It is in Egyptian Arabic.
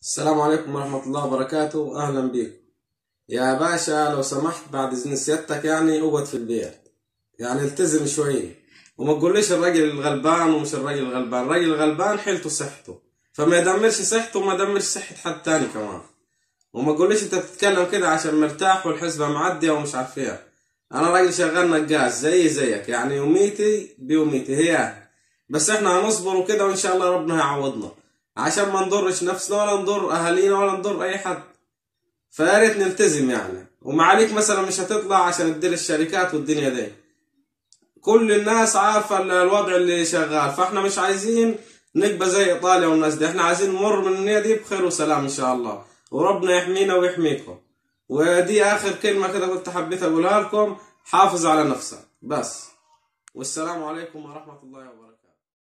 السلام عليكم ورحمة الله وبركاته أهلا بيكم يا باشا لو سمحت بعد إذن سيادتك يعني اقعد في البيت يعني التزم شوية وما تقوليش الراجل الغلبان ومش الراجل الغلبان الراجل الغلبان حيلته صحته فما يدمرش صحته وما يدمرش صحة حد تاني كمان وما تقوليش انت بتتكلم كده عشان مرتاح والحسبة معدية ومش عارف ايه انا راجل شغال نجاز زي زيك يعني يوميتي بيوميتي هي بس احنا هنصبر وكده وان شاء الله ربنا هيعوضنا عشان ما نضرش نفسنا ولا نضر اهالينا ولا نضر اي حد فيا ريت نلتزم يعني وما عليك مثلا مش هتطلع عشان تدير الشركات والدنيا دي كل الناس عارفة الوضع اللي شغال فاحنا مش عايزين نبقى زي ايطاليا والناس دي احنا عايزين نمر من النية دي بخير وسلام ان شاء الله وربنا يحمينا ويحميكم ودي اخر كلمة كده كنت حبيت اقولها لكم حافظ على نفسك بس والسلام عليكم ورحمة الله وبركاته